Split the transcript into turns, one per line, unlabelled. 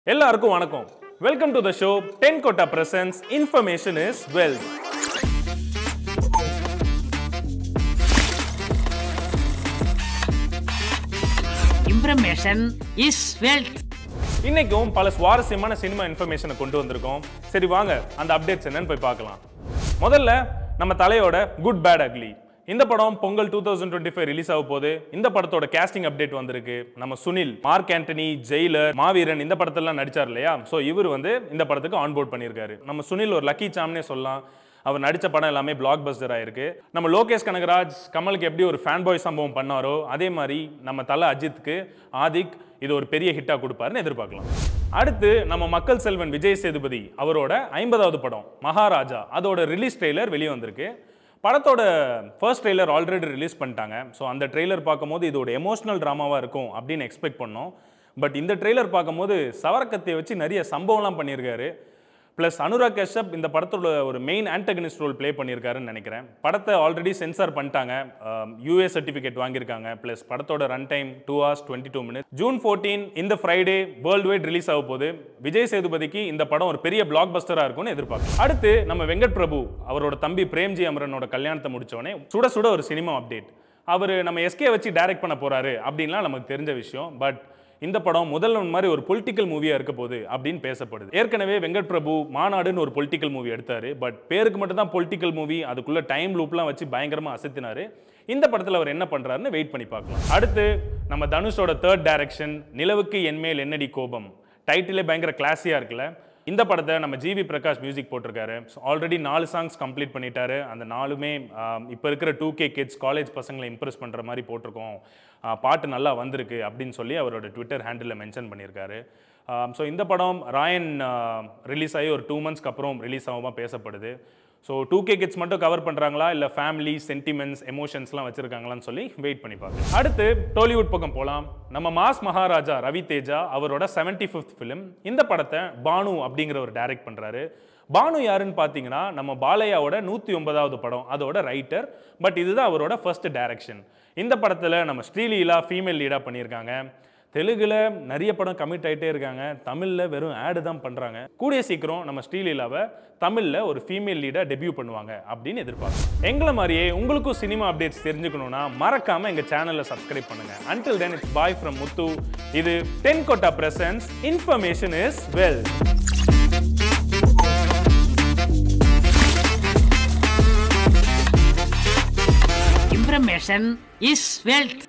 எல்லாருக்கும் வணக்கம் welcome to the show ten கோட்டா presents information is wealth
information is wealth
இன்னைக்கும் பல சுவாரஸ்யமான சினிமா இன்ஃபர்மேஷனை கொண்டு வந்திருக்கோம் சரி வாங்க அந்த அப்டேட்ஸ் என்னன்னு போய் பார்க்கலாம் முதல்ல நம்ம தலையோட குட் பேட் அக்லி இந்த படம் Pongal two thousand twenty five release ஆக போகுது இந்த படத்தோட கேஸ்டிங் அப்டேட் வந்திருக்கு நம்ம சுனில் மார்க் ஆண்டனி ஜெயிலர் மாவீரன் இந்த படத்தெல்லாம் நடிச்சார் இல்லையா ஸோ இவர் வந்து இந்த படத்துக்கு ஆன்போர்ட் பண்ணியிருக்காரு நம்ம சுனில் ஒரு லக்கி சாம்னே சொல்லலாம் அவர் நடித்த படம் எல்லாமே பிளாக் பஸ்டர் ஆயிருக்கு நம்ம லோகேஷ் கனகராஜ் கமலுக்கு எப்படி ஒரு ஃபேன் பாய் சம்பவம் பண்ணாரோ அதே மாதிரி நம்ம தலை அஜித்துக்கு ஆதிக் இது ஒரு பெரிய ஹிட்டாக கொடுப்பாருன்னு எதிர்பார்க்கலாம் அடுத்து நம்ம மக்கள் செல்வன் விஜய் சேதுபதி அவரோட ஐம்பதாவது படம் மகாராஜா அதோட ரிலீஸ் ட்ரெய்லர் வெளியே வந்திருக்கு படத்தோட ஃபர்ஸ்ட் ட்ரெய்லர் ஆல்ரெடி ரிலீஸ் பண்ணிட்டாங்க ஸோ அந்த ட்ரெய்லர் பார்க்கும்போது இதோட எமோஷனல் ட்ராமாவாக இருக்கும் அப்படின்னு எக்ஸ்பெக்ட் பண்ணோம் பட் இந்த ட்ரெய்லர் பார்க்கும்போது சவரக்கத்தையை வச்சு நிறைய சம்பவம்லாம் பண்ணியிருக்காரு ப்ளஸ் அனுராக் கஷ்யப் இந்த படத்தோட ஒரு மெயின் ஆன்டகனிஸ்ட் ரோல் ப்ளே பண்ணியிருக்காருன்னு நினைக்கிறேன் படத்தை ஆல்ரெடி சென்சார் பண்ணிட்டாங்க யூஏ சர்டிஃபிகேட் வாங்கியிருக்காங்க ப்ளஸ் படத்தோட run time two hours twenty two minutes June fourteen இந்த ஃப்ரைடே வேர்ல்டு வைட் ரிலீஸ் ஆக போகுது விஜய் சேதுபதிக்கு இந்த படம் ஒரு பெரிய பிளாக் பஸ்டராக இருக்கும்னு எதிர்பார்க்கும் அடுத்து நம்ம வெங்கட் பிரபு அவரோட தம்பி பிரேம்ஜி அமரனோட கல்யாணத்தை முடிச்சவொடனே சுட சுட ஒரு சினிமா அப்டேட் அவர் நம்ம எஸ்கே வச்சு டைரக்ட் பண்ண போறாரு அப்படின்லாம் நமக்கு தெரிஞ்ச விஷயம் பட் இந்த படம் முதல்ல மாதிரி ஒரு பொலிட்டிக்கல் மூவியா இருக்க போகுது அப்படின்னு பேசப்படுது ஏற்கனவே வெங்கட் பிரபு மாநாடுன்னு ஒரு பொலிட்டிக்கல் மூவி எடுத்தாரு பட் பேருக்கு மட்டும் தான் பொலிட்டிக்கல் மூவி அதுக்குள்ள டைம் லூப்லாம் வச்சு பயங்கரமா அசத்தினாரு இந்த படத்துல அவர் என்ன பண்றாருன்னு வெயிட் பண்ணி பார்க்கலாம் அடுத்து நம்ம தனுஷோட தேர்ட் டைரக்ஷன் நிலவுக்கு என்மேல் என்னடி கோபம் டைட்டிலே பயங்கர கிளாஸியா இருக்குல்ல இந்த படத்தை நம்ம ஜிவி பிரகாஷ் மியூசிக் போட்டிருக்காரு ஆல்ரெடி நாலு சாங்ஸ் கம்ப்ளீட் பண்ணிட்டாரு அந்த நாலுமே இப்போ இருக்கிற டூ கே கிட்ஸ் காலேஜ் பசங்களை இம்ப்ரெஸ் பண்ணுற மாதிரி போட்டிருக்கோம் ஆஹ் பாட்டு நல்லா வந்திருக்கு அப்படின்னு சொல்லி அவரோட ட்விட்டர் ஹேண்டில் மென்ஷன் பண்ணியிருக்காரு ஸோ இந்த படம் ராயன் ரிலீஸ் ஆகி ஒரு டூ மந்த்ஸ்க்கு அப்புறம் ரிலீஸ் ஆகுமா பேசப்படுது ஸோ டூ கே கிட்ஸ் மட்டும் கவர் பண்ணுறாங்களா இல்லை ஃபேமிலி சென்டிமெண்ட்ஸ் எமோஷன்ஸ்லாம் வச்சுருக்காங்களான்னு சொல்லி வெயிட் பண்ணி பார்க்கலாம் அடுத்து டோலிவுட் பக்கம் போகலாம் நம்ம மாஸ் மகாராஜா ரவி தேஜா அவரோட செவன்டி ஃபிஃப்த் ஃபிலிம் இந்த படத்தை பானு அப்படிங்கிற ஒரு டைரக்ட் பண்ணுறாரு பானு யாருன்னு பார்த்தீங்கன்னா நம்ம பாலையாவோட நூற்றி ஒன்பதாவது படம் அதோட ரைட்டர் பட் இதுதான் அவரோட ஃபர்ஸ்ட் டைரக்ஷன் இந்த படத்தில் நம்ம ஸ்ரீலீலா ஃபீமேல் லீடாக பண்ணியிருக்காங்க தெலுங்குல நிறைய படம் கமிட் ஆகிட்டே இருக்காங்க தமிழில் வெறும் ஆடு தான் பண்ணுறாங்க கூடிய சீக்கிரம் நம்ம ஸ்ரீலீலாவை தமிழில் ஒரு ஃபீமேல் லீடாக டெபியூ பண்ணுவாங்க அப்படின்னு எதிர்பார்க்கணும் எங்களை மாதிரியே உங்களுக்கும் சினிமா அப்டேட்ஸ் தெரிஞ்சுக்கணும்னா மறக்காமல் எங்கள் சேனலை சப்ஸ்கிரைப் பண்ணுங்க until then it's bye from Muthu இது டென் கோட்டா presents information is well
information is wealth